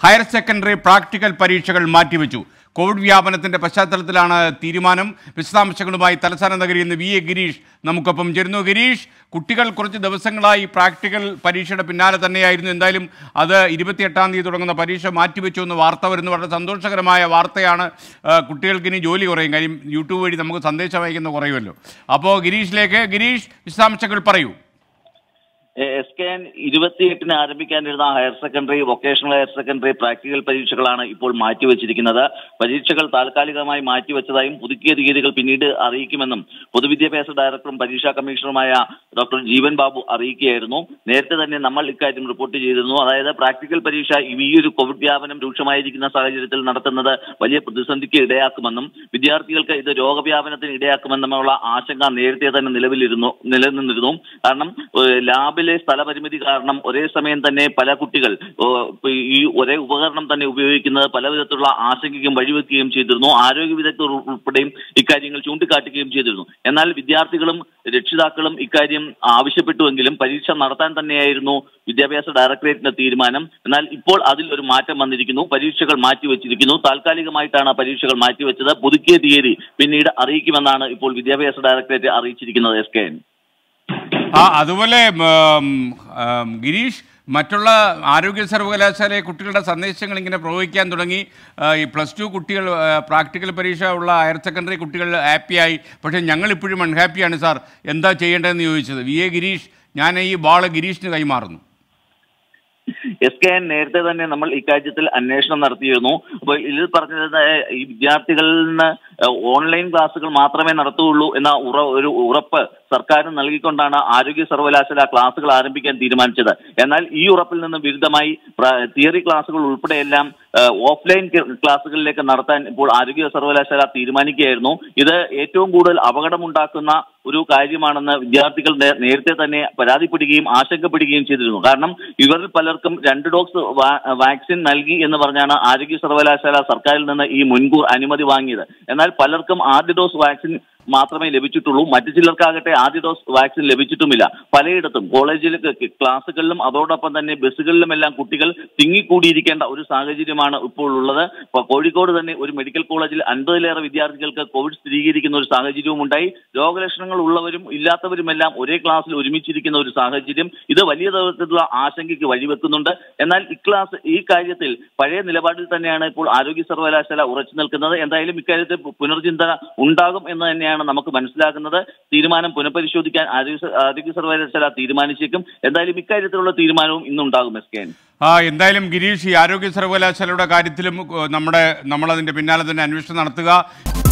higher secondary practical പരീക്ഷകൾ മാറ്റിവെച്ചു Covid വ്യാപനത്തിന്റെ പശ്ചാത്തലത്തിലാണ് തീരുമാനം വിശദാംശങ്ങളുമായി തലസ്ഥാന നഗരിയിൽ നിന്ന് വി എ ഗിരീഷ് നമുക്കൊപ്പം ചേരുന്നു ഗിരീഷ് കുട്ടികൾ കുറച്ച് ദിവസങ്ങളായി പ്രാക്ടിക്കൽ പരീക്ഷയുടെ പിന്നാലെ തന്നെയായിരുന്നു എന്തായാലും അത് ഇരുപത്തിയെട്ടാം തീയതി തുടങ്ങുന്ന പരീക്ഷ മാറ്റിവെച്ചു എന്ന് വാർത്ത വരുന്നു വളരെ സന്തോഷകരമായ വാർത്തയാണ് ആ, കുട്ടികൾക്ക് ഇനി ജോലി കുറയും കാര്യം യൂട്യൂബ് വഴി നമുക്ക് സന്ദേശം അയക്കുന്ന കുറയുമല്ലോ അപ്പോൾ ഗിരീഷിലേക്ക് ഗിരീഷ് വിശദാംശങ്ങൾ പറയൂ എസ് കെ എൻ ഇരുപത്തിയെട്ടിന് ആരംഭിക്കാനിരുന്ന higher secondary vocational higher secondary practical പരീക്ഷകളാണ് ഇപ്പോൾ മാറ്റിവെച്ചിരിക്കുന്നത് പരീക്ഷകൾ താൽക്കാലികമായി മാറ്റിവെച്ചതായും പുതുക്കിയ തീയതികൾ പിന്നീട് അറിയിക്കുമെന്നും പൊതുവിദ്യാഭ്യാസ ഡയറക്ടറും പരീക്ഷാ കമ്മീഷണറുമായ ഡോക്ടർ ജീവൻ ബാബു അറിയിക്കുകയായിരുന്നു നേരത്തെ തന്നെ നമ്മൾ ഇക്കാര്യം റിപ്പോർട്ട് ചെയ്തിരുന്നു അതായത് പ്രാക്ടിക്കൽ പരീക്ഷ ഈ ഒരു കോവിഡ് വ്യാപനം രൂക്ഷമായിരിക്കുന്ന സാഹചര്യത്തിൽ നടത്തുന്നത് വലിയ പ്രതിസന്ധിക്ക് ഇടയാക്കുമെന്നും വിദ്യാർത്ഥികൾക്ക് ഇത് രോഗവ്യാപനത്തിന് ഇടയാക്കുമെന്നുമുള്ള ആശങ്ക നേരത്തെ തന്നെ നിലവിലിരുന്നു നിലനിന്നിരുന്നു കാരണം ഏഹ്, ലാബിലെ സ്ഥലപരിമിതി കാരണം ഒരേ സമയം തന്നെ പല കുട്ടികൾ ഏഹ്, ഇപ്പൊ ഈ ഒരേ ഉപകരണം തന്നെ ഉപയോഗിക്കുന്നത് പല വിധത്തിലുള്ള ആശങ്കയ്ക്കും വഴിവെക്കുകയും ചെയ്തിരുന്നു ആരോഗ്യ വിദഗ്ധർ ഉൾപ്പെടെയും ഇക്കാര്യങ്ങൾ ചൂണ്ടിക്കാട്ടുകയും ചെയ്തിരുന്നു എന്നാൽ വിദ്യാർത്ഥികളും രക്ഷിതാക്കളും ഇക്കാര്യം ആവശ്യപ്പെട്ടുവെങ്കിലും പരീക്ഷ നടത്താൻ തന്നെയായിരുന്നു വിദ്യാഭ്യാസ ഡയറക്ടറേറ്റിന്റെ തീരുമാനം എന്നാൽ ഇപ്പോൾ അതിൽ ഒരു മാറ്റം വന്നിരിക്കുന്നു പരീക്ഷകൾ മാറ്റിവെച്ചിരിക്കുന്നു താൽക്കാലികമായിട്ടാണ് പരീക്ഷകൾ മാറ്റിവെച്ചത് പുതുക്കിയ തീയതി പിന്നീട് അറിയിക്കുമെന്നാണ് ഇപ്പോൾ വിദ്യാഭ്യാസ ഡയറക്ടറേറ്റ് അറിയിച്ചിരിക്കുന്നത് എസ് കെ എൻ ആ അതുപോലെ ഉം, ഉം, ഗിരീഷ് മറ്റുള്ള ആരോഗ്യ സർവകലാശാലയെ കുട്ടികളുടെ സന്ദേശങ്ങൾ ഇങ്ങനെ പ്രവഹിക്കാൻ തുടങ്ങി ആ, ഈ പ്ലസ് ടു കുട്ടികൾ ആ, പ്രാക്ടിക്കൽ പരീക്ഷ ഉള്ള ഹയർ സെക്കൻഡറി കുട്ടികൾ ഹാപ്പിയായി പക്ഷേ ഞങ്ങൾ ഇപ്പോഴും അൺഹാപ്പിയാണ് സാർ എന്താ ചെയ്യേണ്ടതെന്ന് ചോദിച്ചത് വി എ ഗിരീഷ് ഞാൻ ഈ ബാള് ഗിരീഷിന് കൈമാറുന്നു എസ് കെ എൻ നേരത്തെ തന്നെ നമ്മൾ ഇക്കാര്യത്തിൽ അന്വേഷണം നടത്തിയിരുന്നു അപ്പോൾ ഇതിൽ പറഞ്ഞത് ഈ വിദ്യാർത്ഥികളിൽ നിന്ന് ഓൺലൈൻ ക്ലാസ്സുകൾ മാത്രമേ നടത്തുകയുള്ളൂ എന്ന ഉറ ഒരു ഉറപ്പ് സർക്കാരിന് നൽകിക്കൊണ്ടാണ് ആരോഗ്യ സർവകലാശാല ക്ലാസ്സുകൾ ആരംഭിക്കാൻ തീരുമാനിച്ചത് എന്നാൽ ഈ ഉറപ്പിൽ നിന്ന് വിരുദ്ധമായി പ്ര- തിയറി ക്ലാസ്സുകൾ ഉൾപ്പെടെയെല്ലാം ഏഹ്, ഓഫ്ലൈൻ ക- ക്ലാസ്സുകളിലേക്ക് നടത്താൻ ഇപ്പോൾ ആരോഗ്യ സർവകലാശാല തീരുമാനിക്കുകയായിരുന്നു ഇത് ഏറ്റവും കൂടുതൽ അപകടമുണ്ടാക്കുന്ന ഒരു കാര്യമാണെന്ന് വിദ്യാർത്ഥികൾ നേ- നേരത്തെ തന്നെ പരാതിപ്പെടുകയും ആശങ്കപ്പെടുകയും ചെയ്തിരുന്നു കാരണം ഇവരിൽ പലർക്കും രണ്ട് ഡോസ് വാ- വാക്സിൻ നൽകി എന്ന് പറഞ്ഞാണ് ആരോഗ്യ സർവകലാശാല സർക്കാരിൽ നിന്ന് ഈ മുൻകൂർ അനുമതി വാങ്ങിയത് എന്നാൽ പലർക്കും ആദ്യ ഡോസ് വാക്സിൻ മാത്രമേ ലഭിച്ചിട്ടുള്ളൂ മറ്റു ചിലർക്കാകട്ടെ ആദ്യ ഡോസ് വാക്സിൻ ലഭിച്ചിട്ടുമില്ല പലയിടത്തും കോളേജിൽ ക്ലാസ്സുകളിലും അതോടൊപ്പം തന്നെ ബസ്സുകളിലുമെല്ലാം കുട്ടികൾ തിങ്ങിക്കൂടിയിരിക്കേണ്ട ഒരു സാഹചര്യമാണ് ഇപ്പോൾ ഉള്ളത് ഇപ്പൊ കോഴിക്കോട് തന്നെ ഒരു മെഡിക്കൽ കോളേജിൽ അൻപതിലേറെ വിദ്യാർത്ഥികൾക്ക് കോവിഡ് സ്ഥിരീകരിക്കുന്ന ഒരു സാഹചര്യവും ഉണ്ടായി രോഗലക്ഷണങ്ങൾ ഉള്ളവരും ഇല്ലാത്തവരുമെല്ലാം ഒരേ ക്ലാസ്സിൽ ഒരുമിച്ചിരിക്കുന്ന ഒരു സാഹചര്യം ഇത് വലിയ തരത്തിലുള്ള ആശങ്കയ്ക്ക് വഴിവെക്കുന്നുണ്ട് എന്നാൽ ഇക്ലാസ് ഈ കാര്യത്തിൽ പഴയ നിലപാടിൽ തന്നെയാണ് ഇപ്പോൾ ആരോഗ്യ സർവകലാശാല ഉറച്ചു നിൽക്കുന്നത് എന്തായാലും ഇക്കാര്യത്തിൽ പു- പുനർചിന്തന ഉണ്ടാകും എന്ന് തന്നെയാണ് നമുക്ക് മനസ്സിലാക്കുന്നത് തീരുമാനം പുനഃപരിശോധിക്കാൻ ആരോഗ്യ സ- ആരോഗ്യ സർവകലാശാല തീരുമാനിച്ചേക്കും എന്തായാലും ഇക്കാര്യത്തിലുള്ള തീരുമാനവും ഇന്നുണ്ടാകും എസ് കെ എൻ ആ എന്തായാലും ഗിരീഷ് ഈ ആരോഗ്യ സർവകലാശാലയുടെ കാര്യത്തിലും ഏഹ്, നമ്മുടെ നമ്മളതിൻ്റെ പിന്നാലെ തന്നെ അന്വേഷണം നടത്തുക